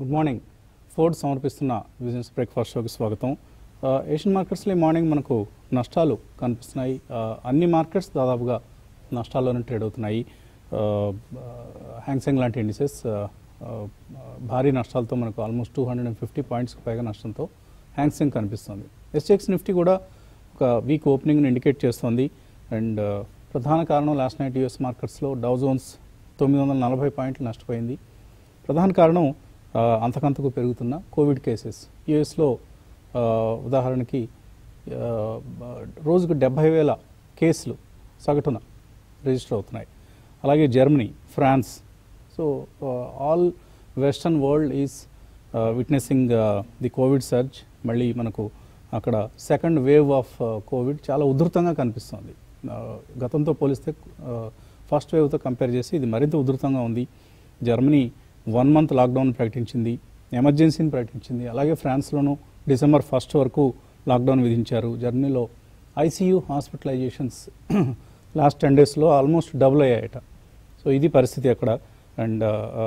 Good morning Ford సమర్పిస్తున్న business breakfast షోకి స్వాగతం ఆ, ఏషియన్ మార్కెట్స్లో ఈ మార్నింగ్ మనకు నష్టాలు కనిపిస్తున్నాయి ఆ, అన్ని మార్కెట్స్ దాదాపుగా నష్టాల్లోనే ట్రేడ్ అవుతున్నాయి ఆ, ఆ, హ్యాంగ్సెంగ్ లాంటి ఇండిసెస్ ఆ, ఆ, భారీ నష్టాలతో మనకు almost two hundred and fifty పాయింట్స్కి పైగా నష్టంతో హ్యాంగ్సెంగ్ కనిపిస్తుంది ఎస్ఎక్స్ నిఫ్టీ కూడా ఒక వీక్ ఓపెనింగ్ని ఇండికేట్ చేస్తోంది అండ్ ఆ, ప్రధాన కారణం లాస్ట్ నైట్ యూఎస్ మార్కెట్స్లో డౌ జోన్స్ తొమ్మిది వందల నలభై పాయింట్లు నష్టపోయింది ప్రధాన కారణం ఆ, అంతకంతకు పెరుగుతున్న కోవిడ్ కేసెస్ యుఎస్లో ఉదాహరణకి ఆ, రోజుకు డెబ్బై వేల కేసులు సగటున రిజిస్టర్ అవుతున్నాయి అలాగే Germany France so all western world is witnessing the Covid surge మళ్ళీ మనకు అక్కడ సెకండ్ వేవ్ ఆఫ్ కోవిడ్ చాలా ఉధృతంగా కనిపిస్తుంది ఆ, గతంతో పోలిస్తే ఫస్ట్ వేవ్తో కంపేర్ చేసి ఇది మరింత ఉధృతంగా ఉంది జర్మనీ వన్ మంత్ లాక్డౌన్ ప్రకటించింది ఎమర్జెన్సీని ప్రకటించింది అలాగే ఫ్రాన్స్లోనూ డిసెంబర్ ఫస్ట్ వరకు లాక్డౌన్ విధించారు జర్మనీలో ఐసీయూ హాస్పిటలైజేషన్స్ లాస్ట్ టెన్ డేస్లో ఆల్మోస్ట్ డబుల్ అయ్యాయట సో ఇది పరిస్థితి అక్కడ అండ్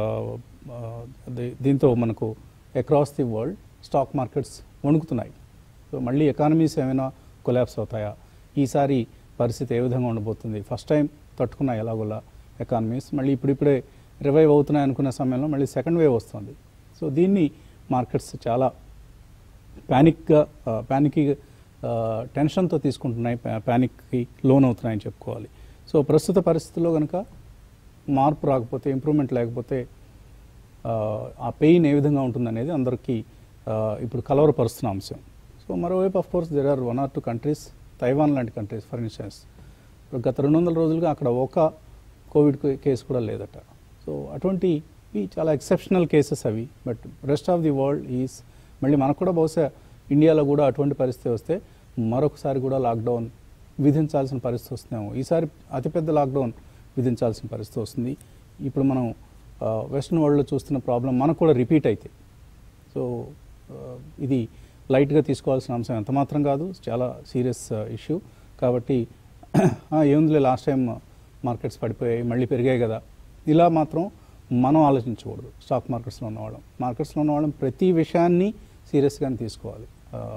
దీంతో మనకు across the world stock markets వణుకుతున్నాయి సో మళ్ళీ ఎకానమీస్ ఏమైనా కొలాప్స్ అవుతాయా ఈసారి పరిస్థితి ఏ విధంగా ఉండబోతుంది ఫస్ట్ టైం తట్టుకున్న ఎలాగోలా ఎకానమీస్ మళ్ళీ ఇప్పుడిప్పుడే రివైవ్ అవుతున్నాయి అనుకున్న సమయంలో మళ్ళీ సెకండ్ వేవ్ వస్తుంది సో దీన్ని మార్కెట్స్ చాలా ప్యానిక్గా ప్యానిక్కి టెన్షన్తో తీసుకుంటున్నాయి ప్యా- ప్యానిక్కి లోన్ అవుతున్నాయని చెప్పుకోవాలి సో ప్రస్తుత పరిస్థితుల్లో కనుక మార్పు రాకపోతే ఇంప్రూవ్మెంట్ లేకపోతే ఆ, ఆ పెయిన్ ఏ విధంగా ఉంటుందనేది అందరికీ ఆ, ఇప్పుడు కలవరపరుస్తున్న అంశం సో మరోవైపు of course there are one or two countries Taiwan లాంటి కంట్రీస్ ఫర్ ఇన్స్టెన్స్ ఇప్పుడు గత రెండు వందల రోజులుగా అక్కడ ఒక కోవిడ్ కే- కేసు కూడా లేదట సో అటువంటి ఇవి చాలా ఎక్సెప్షనల్ కేసెస్ అవి but rest of the world is మళ్ళీ మనకు కూడా బహుశా ఇండియాలో కూడా అటువంటి పరిస్థితి వస్తే మరొకసారి కూడా లాక్డౌన్ విధించాల్సిన పరిస్థితి వస్తుందేమో ఈసారి అతిపెద్ద లాక్డౌన్ విధించాల్సిన పరిస్థితి వస్తుంది ఇప్పుడు మనం ఆ, వెస్ట్రన్ వరల్డ్లో చూస్తున్న ప్రాబ్లం మనకు కూడా రిపీట్ అయితే సో ఆ, ఇది లైట్గా తీసుకోవాల్సిన అంశం ఎంత మాత్రం కాదు చాలా సీరియస్ ఇష్యూ కాబట్టి ఆ, ఏముందిలే లాస్ట్ టైం మార్కెట్స్ పడిపోయాయి మళ్ళీ పెరిగాయి కదా ఇలా మాత్రం మనం ఆలోచించకూడదు స్టాక్ మార్కెట్స్లో ఉన్నవాళ్ళం మార్కెట్స్లో ఉన్నవాళ్ళం ప్రతి విషయాన్ని సీరియస్గానే తీసుకోవాలి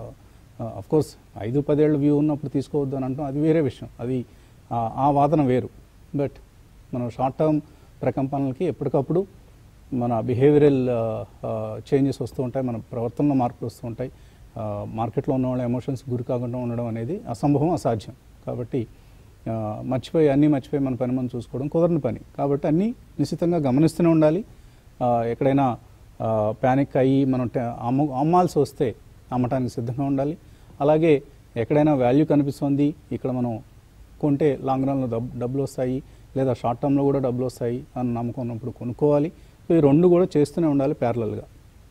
అఫ్ కోర్స్ ఐదు పదేళ్ళ వ్యూ ఉన్నప్పుడు తీసుకోవద్దు అని అంటాం అది వేరే విషయం అది ఆ- ఆ వాదన వేరు బట్ మనం షార్ట్ టర్మ్ ప్రకంపనలకి ఎప్పటికప్పుడు మన బిహేవియరల్ చేంజెస్ వస్తూ ఉంటాయి మన ప్రవర్తనలో మార్పులు వస్తూ ఉంటాయి ఆ, మార్కెట్లో ఉన్న వాళ్ళ ఎమోషన్స్ గురి కాకుండా ఉండడం అనేది అసంభవం అసాధ్యం కాబట్టి ఆ, మర్చిపోయి అన్నీ మర్చిపోయి మన పని మనం చూసుకోవడం కుదరని పని కాబట్టి అన్నీ నిశ్చితంగా గమనిస్తూనే ఉండాలి ఆ, ఎక్కడైనా ప్యానిక్ అయ్యి మనం ట- అమ్మ అమ్మాల్సి వస్తే అమ్మటానికి సిద్ధంగా ఉండాలి అలాగే ఎక్కడైనా వాల్యూ కనిపిస్తుంది ఇక్కడ మనం కొంటే లాంగ్ రన్లో డబ్ డబ్బులు వస్తాయి లేదా షార్ట్ టర్మ్లో కూడా డబ్బులు వస్తాయి అని నమ్మకం ఉన్నప్పుడు కొనుక్కోవాలి సో ఈ రెండు కూడా చేస్తూనే ఉండాలి ప్యారలల్గా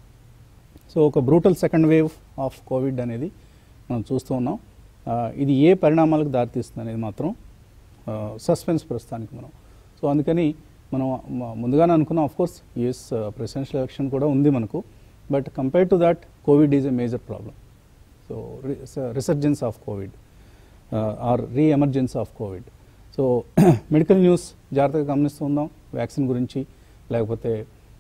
సో ఒక brutal second wave of Covid అనేది మనం చూస్తూ ఉన్నాం ఆ, ఇది ఏ పరిణామాలకు దారితీస్తుంది అనేది మాత్రం సస్పెన్స్ ప్రస్తుతానికి మనం సో అందుకని మనం మ- ముందుగానే అనుకున్నాం of course US presidential election కూడా ఉంది మనకు but compare to that Covid is a major problem so resurgence of Covid or reemergence of Covid so medical news జాగ్రత్తగా గమనిస్తూ ఉందాం వ్యాక్సిన్ గురించి లేకపోతే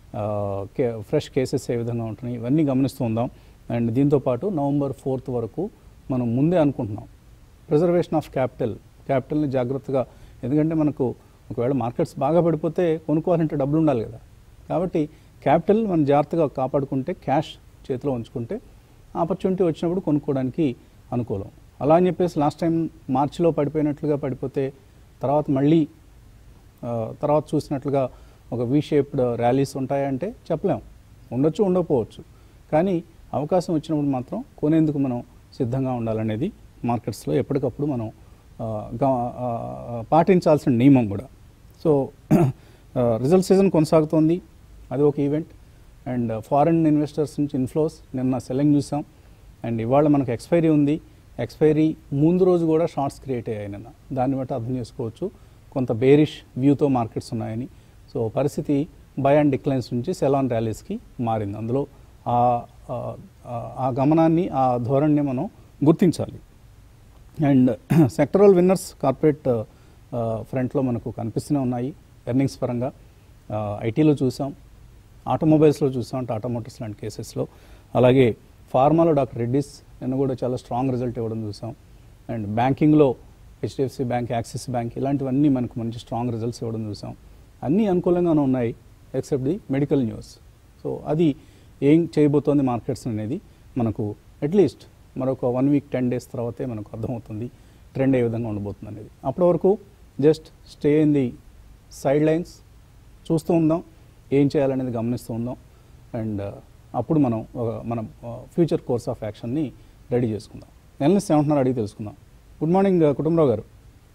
ఫ్రెష్ కేసెస్ ఏ విధంగా ఉంటున్నాయి ఇవన్నీ గమనిస్తూ ఉందాం అండ్ దీంతోపాటు నవంబర్ ఫోర్త్ వరకు మనం ముందే అనుకుంటున్నాం ప్రిజర్వేషన్ ఆఫ్ క్యాపిటల్ క్యాపిటల్ని జాగ్రత్తగా ఎందుకంటే మనకు ఒకవేళ మార్కెట్స్ బాగా పడిపోతే కొనుక్కోవాలంటే డబ్బులు ఉండాలి కదా కాబట్టి క్యాపిటల్ మనం జాగ్రత్తగా కాపాడుకుంటే క్యాష్ చేతిలో ఉంచుకుంటే ఆపర్చునిటీ వచ్చినప్పుడు కొనుక్కోవడానికి అనుకూలం అలా అని చెప్పేసి లాస్ట్ టైం మార్చిలో పడిపోయినట్లుగా పడిపోతే తర్వాత మళ్ళీ ఆ, తర్వాత చూసినట్లుగా ఒక వి షేప్డ్ ర్యాలీస్ ఉంటాయంటే చెప్పలేం ఉండొచ్చు ఉండకపోవచ్చు కానీ అవకాశం వచ్చినప్పుడు మాత్రం కొనేందుకు మనం సిద్ధంగా ఉండాలనేది మార్కెట్స్లో ఎప్పటికప్పుడు మనం ఆ, గా- ఆ, ఆ, పాటించాల్సిన నియమం కూడా సో రిజల్ట్ సీజన్ కొనసాగుతోంది అది ఒక ఈవెంట్ అండ్ ఫారిన్ ఇన్వెస్టర్స్ నుంచి ఇన్ఫ్లోస్ నిన్న సెల్లింగ్ చూసాం అండ్ ఇవాళ మనకు ఎక్స్పైరీ ఉంది ఎక్స్పైరీ ముందు రోజు కూడా షార్ట్స్ క్రియేట్ అయ్యాయి నిన్న దాన్ని బట్టి అర్థం చేసుకోవచ్చు కొంత బేరిష్ వ్యూతో మార్కెట్స్ ఉన్నాయని సో పరిస్థితి బై అండ్ డిక్లైన్స్ నుంచి సెలాన్ ర్యాలీస్కి మారింది అందులో ఆ- ఆ- ఆ- ఆ గమనాన్ని ఆ ధోరణిని మనం గుర్తించాలి అండ్ సెక్టరల్ విన్నర్స్ కార్పొరేట్ ఫ్రంట్లో మనకు కనిపిస్తూనే ఉన్నాయి ఎర్నింగ్స్ పరంగా ఐటీలో చూసాం ఆటోమొబైల్స్లో చూసాం టాటా మోటార్స్ లాంటి కేసెస్లో అలాగే ఫార్మాలో డాక్టర్ రెడ్డిస్ నిన్న కూడా చాలా స్ట్రాంగ్ రిజల్ట్ ఇవ్వడం చూసాం అండ్ బ్యాంకింగ్లో హెచ్డిఎఫ్సి బ్యాంక్ యాక్సిస్ బ్యాంక్ ఇలాంటివన్నీ మనకు మంచి స్ట్రాంగ్ రిజల్ట్స్ ఇవ్వడం చూసాం అన్నీ అనుకూలంగానే ఉన్నాయి except the medical news so అది ఏం చేయబోతోంది మార్కెట్స్ అనేది మనకు అట్లీస్ట్ మరొక వన్ వీక్ టెన్ డేస్ తర్వాతే మనకు అర్థమవుతుంది ట్రెండ్ ఏ విధంగా ఉండబోతుంది అనేది అప్పటి వరకు just stay in the sidelines చూస్తూ ఉందాం ఏం చేయాలనేది గమనిస్తూ ఉందాం అండ్ అప్పుడు మనం ఒక మనం ఫ్యూచర్ కోర్స్ ఆఫ్ యాక్షన్ని రెడీ చేసుకుందాం ఎనలిస్ట్ ఏమంటున్నారు అడిగి తెలుసుకుందాం గుడ్ మార్నింగ్ కుటుంబరావు గారు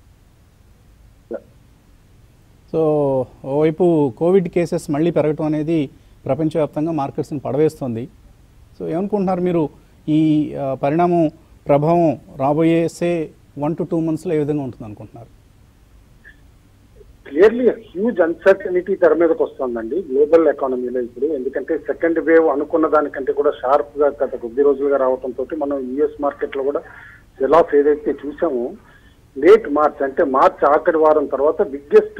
సో ఓవైపు కోవిడ్ కేసెస్ మళ్ళీ పెరగటం అనేది ప్రపంచవ్యాప్తంగా మార్కెట్స్ని పడవేస్తుంది సో ఏమనుకుంటున్నారు మీరు ఈ ఆ, పరిణామం ప్రభావం రాబోయే సే వన్ టు టూ మంత్స్లో ఏ విధంగా ఉంటుంది అనుకుంటున్నారు క్లియర్లీ హ్యూజ్ అన్సర్టనిటీ తెర మీదకి వస్తుందండి గ్లోబల్ ఎకానమీలో ఇప్పుడు ఎందుకంటే సెకండ్ వేవ్ అనుకున్న దానికంటే కూడా షార్ప్ గా గత కొద్ది రోజులుగా రావడంతో మనం యుఎస్ మార్కెట్ లో కూడా సెల్ ఆఫ్ ఏదైతే చూసామో లేట్ మార్చ్ అంటే మార్చ్ ఆఖరి వారం తర్వాత బిగ్గెస్ట్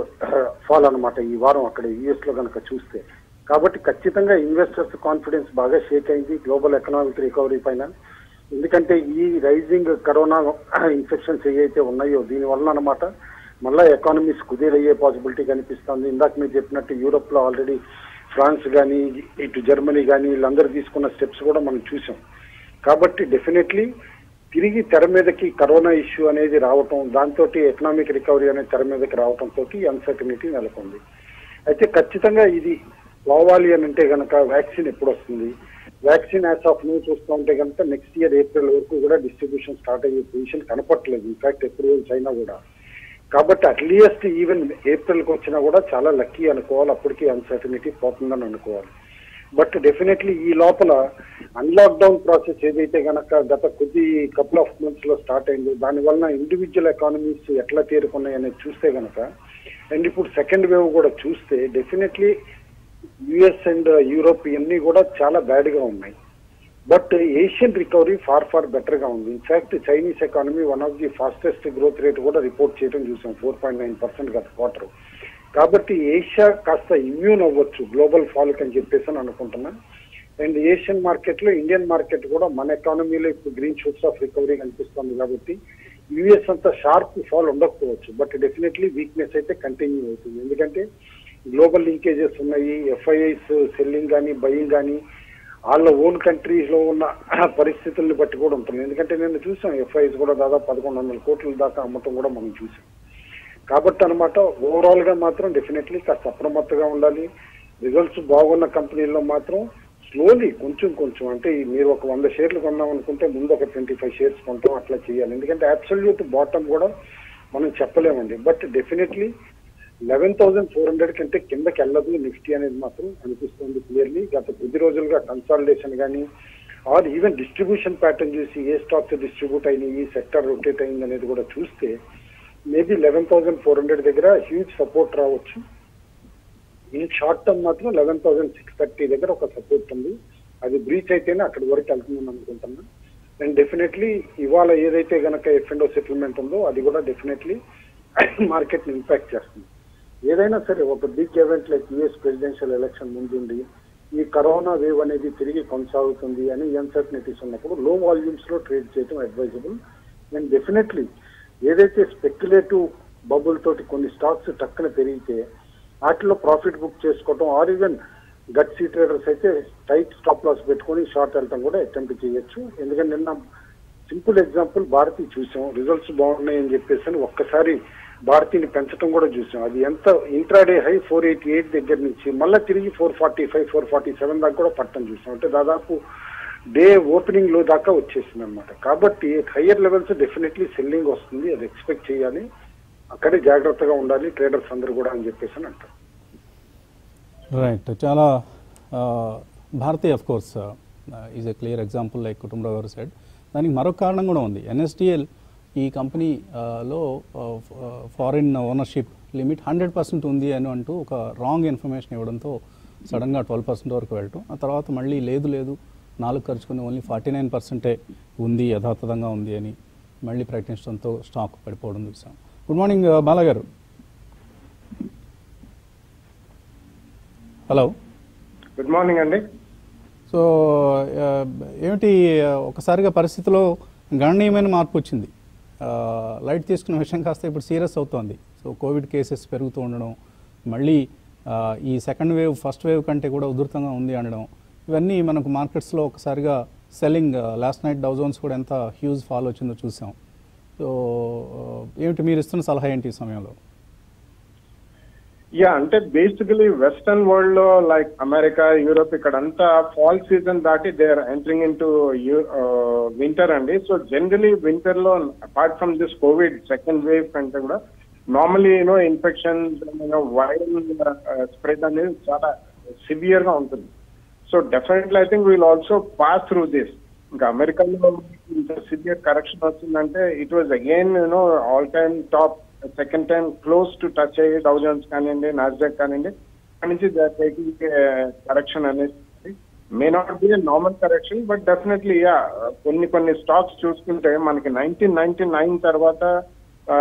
ఫాల్ అన్నమాట ఈ వారం అక్కడ యుఎస్ లో కనుక చూస్తే కాబట్టి ఖచ్చితంగా ఇన్వెస్టర్స్ కాన్ఫిడెన్స్ బాగా షేక్ అయింది గ్లోబల్ ఎకనామిక్ రికవరీ పైన ఎందుకంటే ఈ రైజింగ్ కరోనా ఇన్ఫెక్షన్స్ ఏవైతే ఉన్నాయో దీని వలన అనమాట మళ్ళా ఎకానమీస్ కుదేరయ్యే పాసిబిలిటీ కనిపిస్తుంది ఇందాక మీరు చెప్పినట్టు యూరోప్ లో ఆల్రెడీ ఫ్రాన్స్ కానీ ఇటు జర్మనీ కానీ వీళ్ళందరూ తీసుకున్న స్టెప్స్ కూడా మనం చూసాం కాబట్టి డెఫినెట్లీ తిరిగి తెర మీదకి కరోనా ఇష్యూ అనేది రావటం దాంతో ఎకనామిక్ రికవరీ అనేది తెర మీదకి రావటంతో అన్సర్టనిటీ నెలకొంది అయితే ఖచ్చితంగా ఇది పోవాలి అని అంటే కనుక వ్యాక్సిన్ ఎప్పుడు వస్తుంది వ్యాక్సిన్ యాజ్ ఆఫ్ న్యూ చూస్తూ ఉంటే కనుక నెక్స్ట్ ఇయర్ ఏప్రిల్ వరకు కూడా డిస్ట్రిబ్యూషన్ స్టార్ట్ అయ్యే పొజిషన్ కనపట్లేదు ఇన్ఫాక్ట్ ఎప్పుడు చైనా కూడా కాబట్టి అట్లీస్ట్ ఈవెన్ ఏప్రిల్కి వచ్చినా కూడా చాలా లక్కీ అనుకోవాలి అప్పటికి అన్సర్టనిటీ పోతుందని అనుకోవాలి బట్ డెఫినెట్లీ ఈ లోపల అన్లాక్ డౌన్ ప్రాసెస్ ఏదైతే గనక గత కొద్ది కపుల్ ఆఫ్ మంత్స్ లో స్టార్ట్ అయిందో దానివల్ల ఇండివిజువల్ ఎకానమీస్ ఎట్లా తేరుకున్నాయి అనేది చూస్తే గనక అండ్ ఇప్పుడు సెకండ్ వేవ్ కూడా చూస్తే డెఫినెట్లీ యుఎస్ అండ్ యూరోప్ ఇవన్నీ కూడా చాలా బ్యాడ్ గా ఉన్నాయి but Asian recovery far far better గా ఉంది in fact Chinese economy one of the fastest growth rate కూడా రిపోర్ట్ చేయడం చూసాం ఫోర్ పాయింట్ నైన్ పర్సెంట్ గత క్వార్టర్ కాబట్టి ఏషియా కాస్త ఇమ్యూన్ అవ్వచ్చు గ్లోబల్ ఫాల్ అని చెప్పేసి అని అనుకుంటున్నా అండ్ ఏషియన్ మార్కెట్ లో ఇండియన్ మార్కెట్ కూడా మన ఎకానమీలో ఇప్పుడు గ్రీన్ షూట్స్ ఆఫ్ రికవరీ కనిపిస్తుంది కాబట్టి యుఎస్ అంత షార్ప్ ఫాల్ ఉండకపోవచ్చు బట్ డెఫినెట్లీ వీక్నెస్ అయితే కంటిన్యూ అవుతుంది ఎందుకంటే గ్లోబల్ లింకేజెస్ ఉన్నాయి ఎఫ్ఐఐస్ సెల్లింగ్ కానీ బయింగ్ కానీ వాళ్ళ ఓన్ కంట్రీస్ లో ఉన్న పరిస్థితుల్ని బట్టి కూడా ఉంటుంది ఎందుకంటే నేను చూసాం ఎఫ్ఐఎస్ కూడా దాదాపు పదకొండు వందల కోట్ల దాకా అమ్మటం కూడా మనం చూసాం కాబట్టి అనమాట ఓవరాల్ గా మాత్రం డెఫినెట్లీ కాస్త అప్రమత్తగా ఉండాలి రిజల్ట్స్ బాగున్న కంపెనీల్లో మాత్రం స్లోలీ కొంచెం కొంచెం అంటే ఈ మీరు ఒక వంద షేర్లు కొందాం అనుకుంటే ముందు ఒక ట్వంటీ ఫైవ్ షేర్స్ కొంటాం అట్లా చేయాలి ఎందుకంటే అబ్సల్యూట్ బాటమ్ కూడా మనం చెప్పలేమండి but definitely eleven thousand four hundred కంటే కిందకి వెళ్ళదు నిఫ్టీ అనేది మాత్రం అనిపిస్తుంది క్లియర్లీ గత కొద్ది రోజులుగా కన్సాలిడేషన్ కానీ ఆర్ ఈవెన్ డిస్ట్రిబ్యూషన్ ప్యాటర్న్ చూసి ఏ స్టాక్స్ డిస్ట్రిబ్యూట్ అయినాయి ఈ సెక్టర్ రొటేట్ అయింది అనేది కూడా చూస్తే maybe eleven thousand four hundred దగ్గర హ్యూజ్ సపోర్ట్ రావచ్చు ఇన్ షార్ట్ టర్మ్ మాత్రం లెవెన్ థౌసండ్ సిక్స్ థర్టీ దగ్గర ఒక సపోర్ట్ ఉంది అది బ్రీచ్ అయితేనే అక్కడి వరకు వెళ్తుందని అనుకుంటున్నా అండ్ డెఫినెట్లీ ఇవాళ ఏదైతే గనక ఎఫ్ అండ్ సెటిల్మెంట్ ఉందో అది కూడా డెఫినెట్లీ మార్కెట్ ని ఇంపాక్ట్ చేస్తుంది ఏదైనా సరే ఒక big event like US presidential election ముందుండి ఈ కరోనా వేవ్ అనేది తిరిగి కొనసాగుతుంది అని అన్సర్టనిటీస్ ఉన్నప్పుడు లో వాల్యూమ్స్ లో ట్రేడ్ చేయడం అడ్వైజబుల్ అండ్ డెఫినెట్లీ ఏదైతే స్పెక్యులేటివ్ బబుల్ తోటి కొన్ని స్టాక్స్ టక్కున పెరిగితే వాటిలో ప్రాఫిట్ బుక్ చేసుకోవటం or even gutsy traders అయితే టైట్ స్టాప్ లాస్ పెట్టుకొని షార్ట్ వెళ్ళటం కూడా అటెంప్ట్ చేయొచ్చు ఎందుకంటే నిన్న సింపుల్ ఎగ్జాంపుల్ భారతి చూసాం రిజల్ట్స్ బాగున్నాయి అని చెప్పేసి అని ఒక్కసారి భారతీని పెంచడం కూడా చూసాం అది ఎంత intraday high four eighty eight దగ్గర నుంచి మళ్ళీ తిరిగి four forty five four forty seven దాకా కూడా పట్టడం చూసాం అంటే దాదాపు డే ఓపెనింగ్ లో దాకా వచ్చేసింది అనమాట కాబట్టి హయ్యర్ లెవెల్స్ డెఫినెట్లీ సెల్లింగ్ వస్తుంది అది ఎక్స్పెక్ట్ చేయాలి అక్కడే జాగ్రత్తగా ఉండాలి ట్రేడర్స్ అందరూ కూడా అని చెప్పేసి అని అంటారు రైట్ చాలా భారతీయ of course is a clear example like Kutumbarao garu side దానికి మరొక కారణం కూడా ఉంది ఎన్ఎస్డిఎల్ ఈ కంపెనీలో foreign ownership limit hundred percent ఉంది అని అంటూ ఒక రాంగ్ ఇన్ఫర్మేషన్ ఇవ్వడంతో సడన్గా ట్వెల్వ్ పర్సెంట్ వరకు వెళ్ళటం ఆ తర్వాత మళ్ళీ లేదు లేదు నాలుగు ఖర్చుకుని ఓన్లీ ఫార్టీ నైన్ పర్సెంటే ఉంది యథాతథంగా ఉంది అని మళ్ళీ ప్రకటించడంతో స్టాక్ పడిపోవడం చూసాం good morning Bala garu hello good morning అండి సో ఆ, ఏమిటి ఆ, ఒకసారిగా పరిస్థితిలో గణనీయమైన మార్పు వచ్చింది ఆ, లైట్ తీసుకున్న విషయం కాస్త ఇప్పుడు సీరియస్ అవుతోంది సో కోవిడ్ కేసెస్ పెరుగుతూ ఉండడం మళ్ళీ ఆ, ఈ సెకండ్ వేవ్ ఫస్ట్ వేవ్ కంటే కూడా ఉధృతంగా ఉంది అనడం ఇవన్నీ మనకు మార్కెట్స్లో ఒకసారిగా సెల్లింగ్ లాస్ట్ నైట్ డౌజోన్స్ కూడా ఎంత హ్యూజ్ ఫాల్ వచ్చిందో చూసాం సో ఆ, ఏమిటి మీరు ఇస్తున్న సలహా ఏంటి ఈ సమయంలో యా అంటే బేసికలీ వెస్టర్న్ వరల్డ్ లో లైక్ అమెరికా యూరోప్ ఇక్కడ అంతా ఫాల్ సీజన్ దాటి they are entering into winter అండి సో జనరలీ వింటర్ లో apart from this Covid second wave కంటే కూడా normally you know infection viral spread అనేది చాలా సివియర్ గా ఉంటుంది so definitely I think we'll also pass through this ఇంకా అమెరికాలో ఇంత సివియర్ కరెక్షన్ వచ్చిందంటే it was again you know all time top second time close to touch అయ్యి డౌజన్స్ కానివ్వండి నాస్డాక్ కానివ్వండి అక్కడి నుంచి టేకింగ్ కరెక్షన్ అనేది may not be normal correction but definitely yeah కొన్ని కొన్ని స్టాక్స్ చూసుకుంటే మనకి నైన్టీన్ నైన్టీ నైన్ తర్వాత ఆ,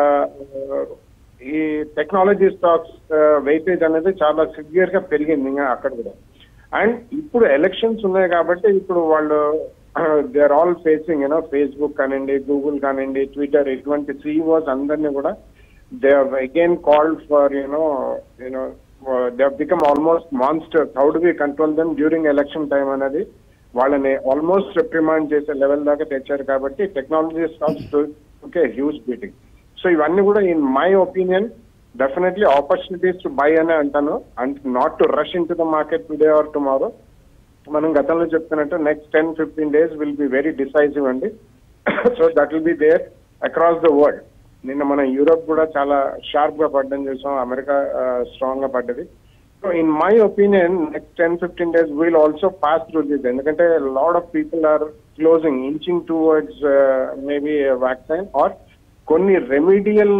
ఈ టెక్నాలజీ స్టాక్స్ వెయిటేజ్ అనేది చాలా సివియర్ గా పెరిగింది ఇంకా అక్కడ కూడా అండ్ ఇప్పుడు ఎలక్షన్స్ ఉన్నాయి కాబట్టి ఇప్పుడు వాళ్ళు they are all facing you know Facebook కానివ్వండి గూగుల్ కానివ్వండి ట్విట్టర్ ఇటువంటి సీఈఓస్ అందరినీ కూడా they again called for you know you know they become almost monsters how do we control them during election time అనేది వాళ్ళని ఆల్మోస్ట్ రిప్రిమాండ్ చేసే లెవెల్ దాకా తెచ్చారు కాబట్టి technology stocks okay huge beating so ఇవన్నీ కూడా in my opinion definitely opportunities to buy అనే అంటాను and not to rush into the market today or tomorrow మనం గతంలో చెప్తున్నట్టు next ten fifteen days will be very decisive అండి so that will be there across the world నిన్న మనం Europe కూడా చాలా షార్ప్ గా పడ్డం చూసాం అమెరికా స్ట్రాంగ్ గా పడ్డది so in my opinion next ten fifteen days will also pass through this ఎందుకంటే lot of people are closing inching towards maybe vaccine or కొన్ని రెమిడియల్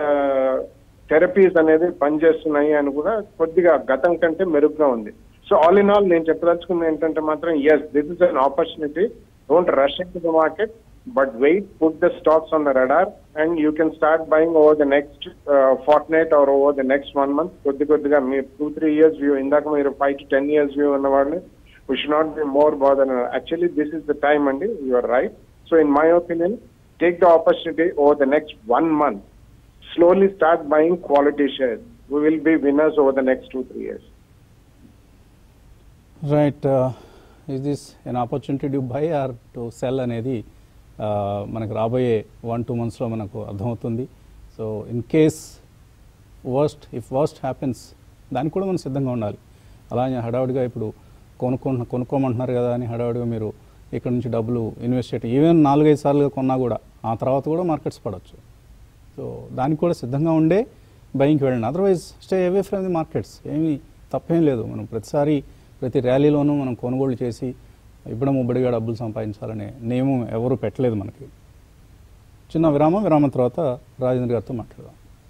థెరపీస్ అనేది పనిచేస్తున్నాయి అని కూడా కొద్దిగా గతం కంటే మెరుగ్గా ఉంది సో ఆల్ ఇన్ ఆల్ నేను చెప్పదలుచుకుంది ఏంటంటే మాత్రం yes this is an opportunity don't rush into the market but wait put the stocks on the radar and you can start buying over the next fortnight or over the next one month కొద్ది కొద్దిగా మీరు two three years view ఇందాక మీరు five to ten years view ఉన్న వాళ్ళు we should not be more bother actually this is the time అండి you're right so in my opinion take the opportunity over the next one month. Slowly start buying quality shares. We will be winners over the next two, three years. Right is this an opportunity to buy or to sell అనేది uh, మనకు రాబోయే one two మంత్స్లో మనకు అర్థమవుతుంది so in case worst if worst happens దానికి కూడా మనం సిద్ధంగా ఉండాలి అలాగే హడావుడిగా ఇప్పుడు కొనుక్కుంటున్న కొనుక్కోమంటున్నారు కదా అని హడావుడిగా మీరు ఇక్కడ నుంచి డబ్బులు ఇన్వెస్ట్ చేయటం ఈవెన్ నాలుగైదు సార్లుగా కొన్నా కూడా ఆ తర్వాత కూడా మార్కెట్స్ పడవచ్చు సో దానికి కూడా సిద్ధంగా ఉండే బయింగ్కి వెళ్ళండి otherwise stay away from the markets ఏమీ తప్పేం లేదు మనం ప్రతిసారి ప్రతి ర్యాలీలోనూ మనం కొనుగోలు చేసి ఇవ్వడం ముబ్బడిగా డబ్బులు సంపాదించాలనే నియమం ఎవరు పెట్టలేదు మనకి చిన్న విరామం విరామం తర్వాత రాజేంద్ర గారితో మాట్లాడదాం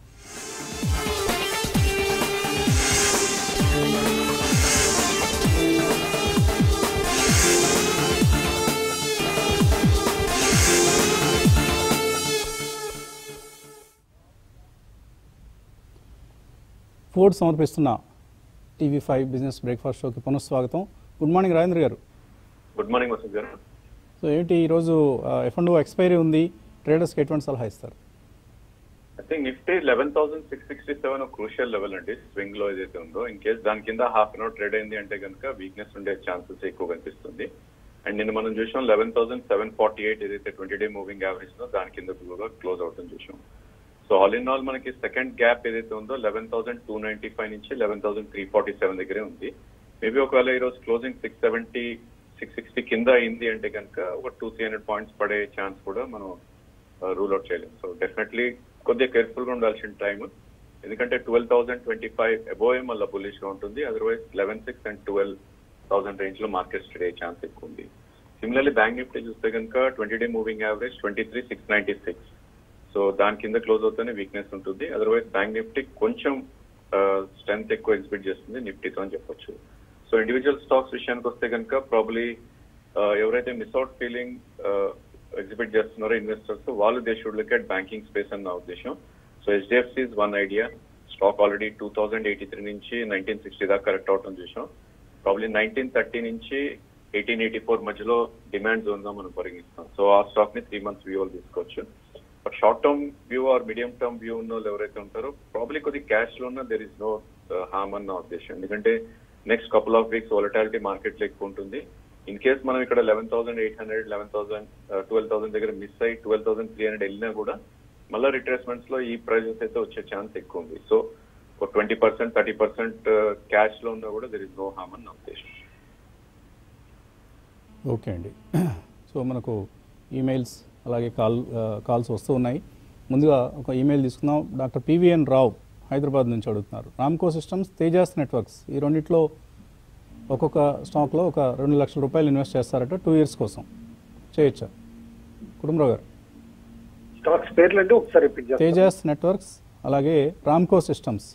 ఫోర్డ్ సమర్పిస్తున్న టీవీ ఫైవ్ బిజినెస్ బ్రేక్ఫాస్ట్ షోకి పునఃస్వాగతం గుడ్ మార్నింగ్ రాజేంద్ర గారు గుడ్ మార్నింగ్ వసంత్ గారు సో ఏంటి ఈరోజు ఎఫ్ అండ్ ఎక్స్పైరీ ఉంది ట్రేడర్స్కి ఎటువంటి సలహా ఇస్తారు I think Nifty eleven thousand six sixty seven crucial level అండి స్వింగ్ లో ఏదైతే ఉందో ఇన్ కేస్ దాని కింద హాఫ్ అన్ అవర్ ట్రేడ్ అయింది అంటే కనుక వీక్నెస్ ఉండే ఛాన్సెస్ ఎక్కువ కనిపిస్తుంది అండ్ నిన్న మనం చూసాం eleven thousand seven forty eight ఏదైతే ట్వంటీ డే మూవింగ్ యావరేజ్ ఉందో దాని కింద కూడా క్లోజ్ అవుతుంది చూసాం సో ఆల్ ఇన్ ఆల్ మనకి సెకండ్ గ్యాప్ ఏదైతే ఉందో eleven thousand two ninety five నుంచి eleven thousand three forty seven దగ్గరే ఉంది మేబీ ఒకవేళ ఈ రోజు closing six seventy six sixty కింద అయింది అంటే కనుక ఒక టూ త్రీ హండ్రెడ్ పాయింట్స్ పడే ఛాన్స్ కూడా మనం రూల్ అవుట్ చేయలేం సో డెఫినెట్లీ కొద్దిగా కేర్ఫుల్ గా ఉండాల్సిన టైం ఎందుకంటే twelve thousand twenty five above మళ్ళీ బుల్లిష్ గా ఉంటుంది otherwise eleven six and twelve thousand range లో మార్కెట్ స్టడీ అయ్యే ఛాన్స్ ఎక్కువ ఉంది సిమిలర్లీ బ్యాంక్ నిఫ్టీ చూస్తే కనుక twenty day moving average twenty three six ninety six so దాని కింద క్లోజ్ అవుతూనే వీక్నెస్ ఉంటుంది అదర్వైజ్ బ్యాంక్ నిఫ్టీ కొంచెం స్ట్రెంత్ ఎక్కువ ఎగ్జిబిట్ చేస్తుంది నిఫ్టీతో అని చెప్పొచ్చు సో ఇండివిజువల్ స్టాక్స్ విషయానికి వస్తే కనుక ప్రాబ్లీ ఎవరైతే మిస్అవుట్ ఫీలింగ్ ఎగ్జిబిట్ చేస్తున్నారో ఇన్వెస్టర్స్ వాళ్ళు they should look at banking space అన్న ఉద్దేశం so HDFC is one idea stock already two thousand eighty three నుంచి నైన్టీన్ సిక్స్టీ దాకా కరెక్ట్ అవటం చూసాం ప్రాబ్లీ నైన్టీన్ థర్టీ నుంచి ఎయిటీన్ ఎయిటీ ఫోర్ మధ్యలో డిమాండ్ జోన్ గా మనం పరిగణిస్తాం సో ఆ స్టాక్ ని త్రీ మంత్స్ వ్యూ తీసుకోవచ్చు but short term view or medium term view ఉన్న వాళ్ళు ఎవరైతే ఉంటారో ప్రాబ్లీ కొద్ది క్యాష్ లో ఉన్న దెర్ ఇస్ నో హామ్ అన్న ఉద్దేశం ఎందుకంటే next couple of weeks volatility market లో ఎక్కువ ఉంటుంది ఇన్ కేస్ మనం ఇక్కడ eleven thousand eight hundred eleven thousand twelve thousand దగ్గర మిస్ అయ్యి ట్వెల్వ్ థౌసండ్ త్రీ హండ్రెడ్ వెళ్ళినా కూడా మళ్ళీ రిట్రేస్మెంట్స్ లో ఈ ప్రైజెస్ అయితే వచ్చే ఛాన్స్ ఎక్కువ ఉంది సో ఒక twenty percent thirty percent cash లో ఉన్నా కూడా దెర్ ఇస్ నో హామ్ అని నా ఉద్దేశం ఓకే అండి సో మనకు ఈమెయిల్స్ అలాగే కాల్ ఆ, కాల్స్ వస్తూ ఉన్నాయి ముందుగా ఒక ఈమెయిల్ తీసుకుందాం డాక్టర్ పివిఎన్ రావు హైదరాబాద్ నుంచి అడుగుతున్నారు రామ్కో సిస్టమ్స్ తేజాస్ నెట్వర్క్స్ ఈ రెండిట్లో ఒక్కొక్క స్టాక్లో ఒక రెండు లక్షల రూపాయలు ఇన్వెస్ట్ చేస్తారట టూ ఇయర్స్ కోసం చేయొచ్చా కుటుంబరావు గారు స్టాక్స్ పేర్లు అంటే ఒకసారి రిపీట్ చేస్తాను తేజాస్ నెట్వర్క్స్ అలాగే Ramco systems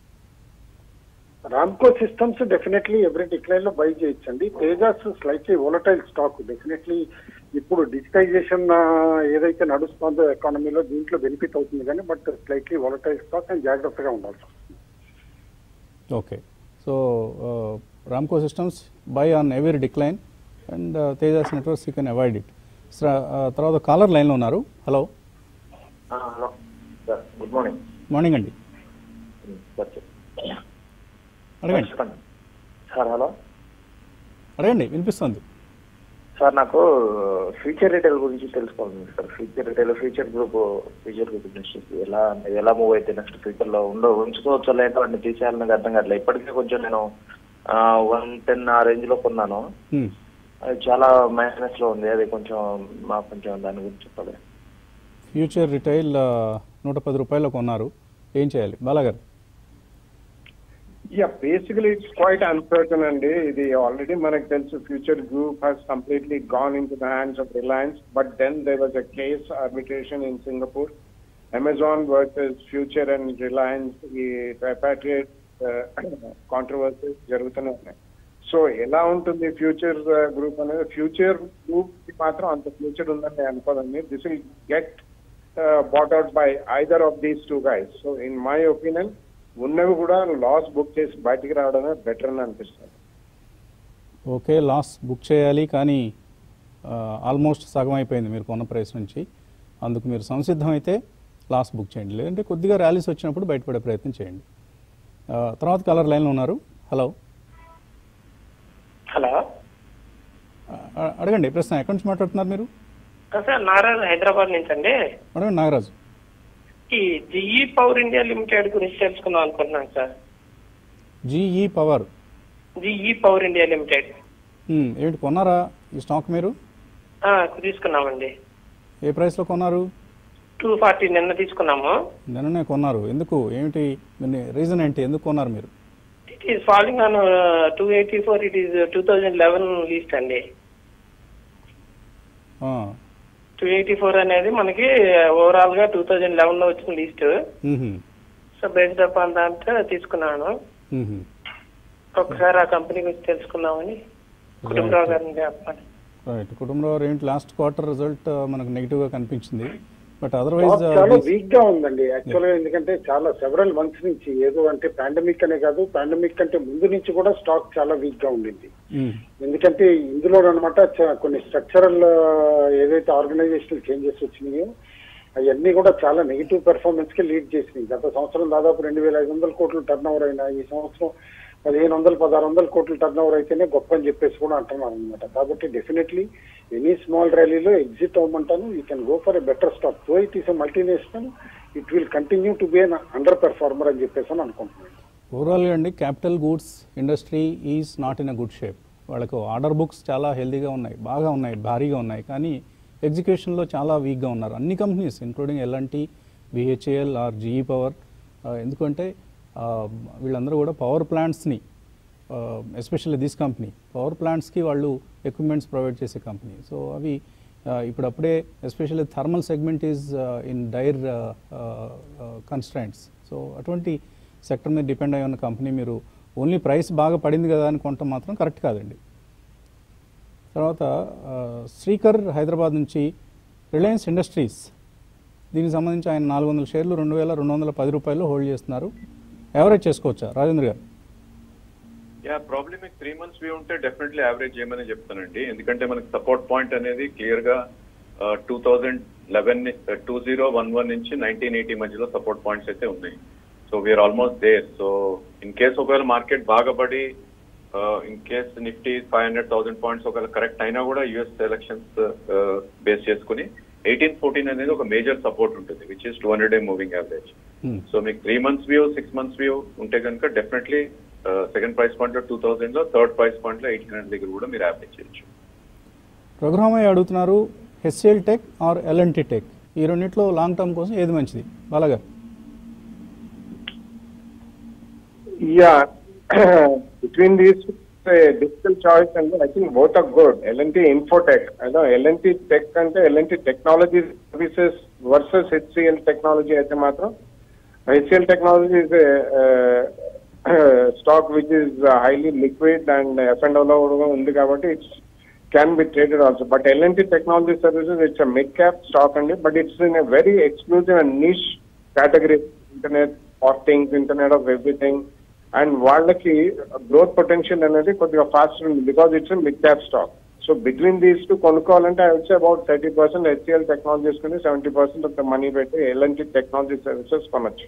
Ramco systems definitely every decline లో బై చేయొచ్చండి Tejas slightly volatile stock definitely ఇప్పుడు డిజిటైజేషన్ ఏదైతే నడుస్తుందో ఎకానమీలో దీంట్లో బెనిఫిట్ అవుతుంది కానీ but slightly volatile stock and జాగ్రత్తగా ఉండాల్సి వస్తుంది okay so Ramco systems buy on every decline and Tejas networks you can avoid it తర్వాత కాలర్ లైన్లో ఉన్నారు hello hello sir good morning morning అండి సార్ చెప్ అడగండి చెప్పండి సార్ హలో అడగండి వినిపిస్తుంది సార్ నాకు ఫ్యూచర్ రిటైల్ గురించి తెలుసుకోవాలి sir future retail future group future group industries ఎలా ఎలా మూవ్ అయితే నెక్స్ట్ ఫ్యూచర్ లో ఉండో ఉంచుకోవచ్చో లేదో వాటిని తీసేయాలని అర్థం కావట్లేదు ఇప్పటికే కొంచెం నేను వన్ టెన్ ఆ రేంజ్ లో కొన్నాను Hmm. అది చాలా మైనస్ లో ఉంది అది కొంచెం మాకు కొంచెం దాని గురించి చెప్పాలి ఫ్యూచర్ రిటైల్ ఆ, నూట పది రూపాయలు కొన్నారు ఏం చేయాలి బాలాగారు Yeah, basically it's quite uncertain and ఇది already మనకు తెలుసు future group has completely gone into the hands of Reliance, but then there was a case arbitration in Singapore. Amazon versus Future and Reliance ఈ repatriate controversies జరుగుతూనే ఉన్నాయి so ఎలా ఉంటుంది future group అనేది future group కి మాత్రం అంత future ఉందని నేను అనుకోదండి this will get bought out by either of these two guys so in my opinion ఉన్నవి కూడా లాస్ బుక్ చేసి బయటికి రావడమే బెటర్ అని అనిపిస్తుంది ఓకే లాస్ బుక్ చేయాలి కానీ ఆల్మోస్ట్ సగం అయిపోయింది మీరు కొన్న ప్రైస్ నుంచి అందుకు మీరు సంసిద్ధం అయితే లాస్ బుక్ చేయండి లేదంటే కొద్దిగా ర్యాలీస్ వచ్చినప్పుడు బయటపడే ప్రయత్నం చేయండి ఆ, తర్వాత కలర్ లైన్లో ఉన్నారు హలో హలో ఆ, అడగండి ప్రశ్న ఎక్కడి నుంచి మాట్లాడుతున్నారు మీరు సార్ నారాయణ హైదరాబాద్ నుంచి అండి అడగండి నాగరాజు ఈ జిఈ పవర్ ఇండియా లిమిటెడ్ గురించి తెలుసుకుందాం అనుకుంటున్నాను sir GE power GE power India limited um, ఏమిటి కొన్నారా ఈ స్టాక్ మీరు ఆ, తీసుకున్నామండి ఏ ప్రైస్లో కొన్నారు టూ ఫార్టీ నిన్న తీసుకున్నాము నిన్ననే కొన్నారు ఎందుకు ఏమిటి రీజన్ ఏంటి ఎందుకు కొన్నారు మీరు it is falling on two eighty four it is two thousand eleven least అండి ఆ, టూ ఎయిటీ ఫోర్ అనేది మనకి ఓవరాల్ గా టూ థౌజండ్ లెవెన్ లో వచ్చిన లీస్ట్ మ్హూ, సో బేస్డ్ అప్ ఆన్ దాంట్లో తీసుకున్నాను మ్హూ. ఒకసారి ఆ కంపెనీ గురించి తెలుసుకుందామని కుటుంబరావు గారిని చెప్పండి రైట్ కుటుంబంలో ఏంటి లాస్ట్ క్వార్టర్ రిజల్ట్ మనకు నెగిటివ్గా కనిపించింది బట్ అదర్వైజ్ స్టాక్ చాలా వీక్ గా ఉందండి యాక్చువల్ గా ఎందుకంటే చాలా సెవరల్ మంత్స్ నుంచి ఏదో అంటే పాండమిక్ అనే కాదు పాండమిక్ కంటే ముందు నుంచి కూడా స్టాక్ చాలా వీక్ గా ఉండింది ఎందుకంటే ఇందులో అనమాట కొన్ని స్ట్రక్చరల్ ఏదైతే ఆర్గనైజేషనల్ చేంజెస్ వచ్చినాయో అవన్నీ కూడా చాలా నెగిటివ్ పెర్ఫార్మెన్స్ కి లీడ్ చేసినాయి గత సంవత్సరం దాదాపు రెండు వేల ఐదు వందల కోట్లు టర్న్ ఓవర్ అయినా ఈ సంవత్సరం పదిహేను వందలు పదహారు వందల కోట్లు టర్న్ ఓవర్ అయితేనే గొప్ప అని చెప్పేసి కూడా అంటున్నారు అనమాట కాబట్టి డెఫినెట్లీ ఎనీ స్మాల్ ర్యాలీలో ఎగ్జిట్ అవ్వమంటాను you can go for a better stock so it is a multinational it will continue to be an underperformer అని చెప్పేసి అని అనుకుంటున్నాను ఓవరాల్గా అండి capital goods industry is not in a good shape వాళ్ళకు order books చాలా హెల్తీగా ఉన్నాయి బాగా ఉన్నాయి భారీగా ఉన్నాయి కానీ ఎగ్జిక్యూషన్లో చాలా వీక్గా ఉన్నారు అన్ని companies including L and T BHEL or GE power ఎందుకంటే ఆ, వీళ్ళందరూ కూడా పవర్ ప్లాంట్స్ని ఎస్పెషల్లీ దిస్ కంపెనీ పవర్ ప్లాంట్స్కి వాళ్ళు ఎక్విప్మెంట్స్ ప్రొవైడ్ చేసే కంపెనీ సో అవి ఆ, ఇప్పుడు అప్పుడే especially thermal segment is in dire constraints so అటువంటి సెక్టర్ మీద డిపెండ్ అయి ఉన్న కంపెనీ మీరు ఓన్లీ ప్రైస్ బాగా పడింది కదా అని కొంటాం మాత్రం కరెక్ట్ కాదండి తర్వాత ఆ, శ్రీకర్ హైదరాబాద్ నుంచి రిలయన్స్ ఇండస్ట్రీస్ దీనికి సంబంధించి ఆయన నాలుగు వందల షేర్లు రెండు వేల రెండు వందల పది రూపాయలు హోల్డ్ చేస్తున్నారు ఎవరేజ్ చేసుకోవచ్చా రాజేంద్ర గారు యా ప్రాబ్లమ్ మీకు త్రీ మంత్స్ వ్యూ ఉంటే డెఫినెట్లీ యావరేజ్ చేయమని చెప్తానండి ఎందుకంటే మనకి సపోర్ట్ పాయింట్ అనేది క్లియర్ గా two thousand eleven two zero one one నుంచి నైన్టీన్ ఎయిటీ మధ్యలో సపోర్ట్ పాయింట్స్ అయితే ఉన్నాయి so we're almost there so in case ఒకవేళ మార్కెట్ బాగా పడి in case Nifty five hundred thousand points ఒకవేళ కరెక్ట్ అయినా కూడా యుఎస్ ఎలక్షన్స్ బేస్ చేసుకుని ఎయిటీన్ ఫోర్టీన్ అనేది ఒక మేజర్ సపోర్ట్ ఉంటుంది which is two hundred day moving average Hmm. So మీకు three months view six months view ఉంటే కనుక డెఫినెట్లీ సెకండ్ ప్రైస్ పాయింట్ లో టూ థౌసండ్ లో థర్డ్ ప్రైస్ పాయింట్ లో ఎయిటీన్ హండ్రెడ్ దగ్గర కూడా మీరు యావరేజ్ చేయొచ్చు రఘురామయ్య అడుగుతున్నారు HCL tech or L and T tech ఈ రెండిట్లో లాంగ్ టర్మ్ కోసం ఏది మంచిది బాలాగారు Yeah, between these, it's a difficult choice, and I think both are good. L&T Infotech, I know L&T Tech and L&T Technology Services versus HCL Technology అయితే మాత్రం HCL Technology is a uh, stock which is uh, highly liquid and F&O లో కూడా ఉంది కాబట్టి it's can be traded also. But L&T Technology Services, it's a mid-cap stock only, but it's in a very exclusive and niche category, internet of things, internet of everything. And వాళ్ళకి growth potential అనేది కొద్దిగా fast ఉంది because it's mid cap stock so between these two కొనుక్కోవాలంటే I వచ్చి about thirty percent HCL technologies కొని seventy percent of the money పెట్టి L and T technology services కొనొచ్చు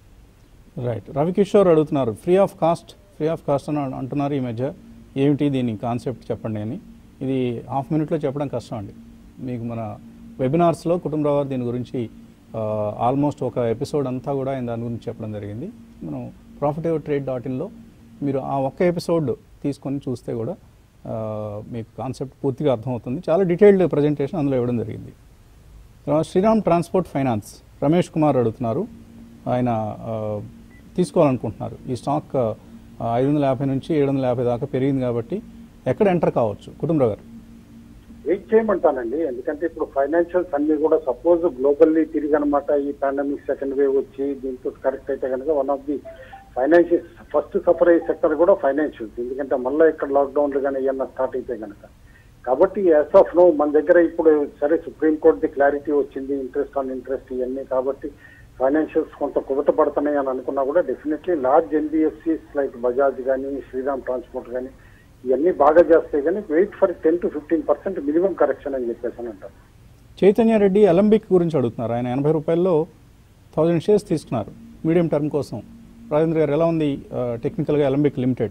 right Ravikishore అడుగుతున్నారు free of cost free of cost అని అంటున్నారు ఈ మధ్య ఏమిటి దీని కాన్సెప్ట్ చెప్పండి అని ఇది హాఫ్ మినిట్లో చెప్పడం కష్టం అండి మీకు మన వెబినార్స్లో కుటుంబరావు గారు దీని గురించి ఆల్మోస్ట్ ఒక ఎపిసోడ్ అంతా కూడా ఆయన దాని గురించి చెప్పడం జరిగింది మనం ప్రాఫిటేవ్ ట్రేడ్ డాట్ ఇన్లో మీరు ఆ ఒక్క ఎపిసోడ్ తీసుకొని చూస్తే కూడా ఆ, మీకు కాన్సెప్ట్ పూర్తిగా అర్థమవుతుంది చాలా డీటెయిల్డ్ ప్రజెంటేషన్ అందులో ఇవ్వడం జరిగింది తర్వాత శ్రీరామ్ ట్రాన్స్పోర్ట్ ఫైనాన్స్ రమేష్ కుమార్ అడుగుతున్నారు ఆయన ఆ, తీసుకోవాలనుకుంటున్నారు ఈ స్టాక్ ఐదు వందల యాభై నుంచి ఏడు వందల యాభై దాకా పెరిగింది కాబట్టి ఎక్కడ ఎంటర్ కావచ్చు కుటుంబరావు గారు వెయిట్ చేయమంటానండి ఎందుకంటే ఇప్పుడు ఫైనాన్షియల్స్ అన్ని కూడా సపోజ్ గ్లోబల్లీ తిరిగి అనమాట ఈ పాండమిక్ సెకండ్ వేవ్ వచ్చి దీంతో కరెక్ట్ అయితే కనుక one of the financial first suffer అయ్యే సెక్టర్ కూడా ఫైనాన్షియల్స్ ఎందుకంటే మళ్ళీ ఇక్కడ లాక్డౌన్లు కానీ ఏమన్నా స్టార్ట్ అయితే కనుక కాబట్టి యాజ్ ఆఫ్ నో మన దగ్గర ఇప్పుడు సరే సుప్రీంకోర్టు ది క్లారిటీ వచ్చింది ఇంట్రెస్ట్ ఆన్ ఇంట్రెస్ట్ ఇవన్నీ కాబట్టి ఫైనాన్షియల్స్ కొంత కుదట పడుతున్నాయి అని అనుకున్నా కూడా definitely large NBFCs like Bajaj కానీ శ్రీరామ్ ట్రాన్స్పోర్ట్ కానీ ఇవన్నీ బాగా చేస్తాయి కానీ wait for ten to fifteen percent minimum correction అని చెప్పేసి అని అంటారు చైతన్య రెడ్డి అలంబిక్ గురించి అడుగుతున్నారు ఆయన ఎనభై రూపాయల్లో థౌజండ్ షేర్స్ తీసుకున్నారు మీడియం టర్మ్ కోసం రాజేంద్ర గారు ఎలా ఉంది టెక్నికల్గా Alembic limited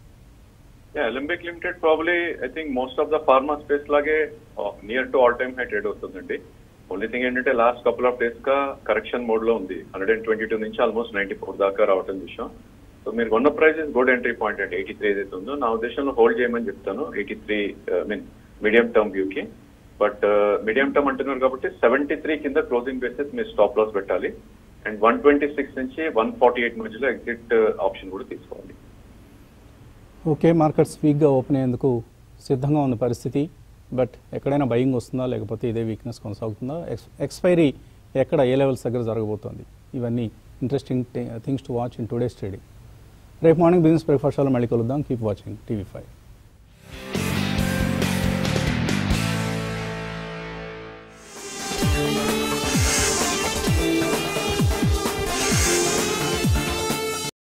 Alembic limited probably I think most of the pharma space లాగే near to all time high trade అవుతుందండి ఓన్లీ థింగ్ ఏంటంటే లాస్ట్ కపుల్ ఆఫ్ డేస్ గా కరెక్షన్ మోడ్ లో ఉంది హండ్రెడ్ అండ్ ట్వంటీ టూ నుంచి ఆల్మోస్ట్ నైన్టీ ఫోర్ దాకా రావటం చూసాం సో మీరు కొన్న price is good entry point అండి ఎయిటీ త్రీ ఏదైతే ఉందో నా ఉద్దేశంలో హోల్డ్ చేయమని చెప్తాను eighty three mean medium term view కి బట్ మీడియం టర్మ్ అంటున్నారు కాబట్టి సెవెంటీ త్రీ కింద క్లోజింగ్ బేసిస్ మీరు స్టాప్ లాస్ పెట్టాలి అండ్ వన్ ట్వంటీ సిక్స్ నుంచి వన్ ఫార్టీ ఎయిట్ మధ్యలో ఎగ్జిట్ ఆప్షన్ కూడా తీసుకోవాలి ఓకే మార్కెట్స్ వీక్గా ఓపెన్ అయ్యేందుకు సిద్ధంగా ఉన్న పరిస్థితి బట్ ఎక్కడైనా బయింగ్ వస్తుందా లేకపోతే ఇదే వీక్నెస్ కొనసాగుతుందా ఎక్స్ ఎక్స్పైరీ ఎక్కడ ఏ లెవెల్స్ దగ్గర జరగబోతోంది ఇవన్నీ interesting things to watch in today's trading రేపు మార్నింగ్ బిజినెస్ బ్రేక్ఫాస్ట్ మళ్ళీ కలుద్దాం కీప్ వాచింగ్ టీవీ ఫైవ్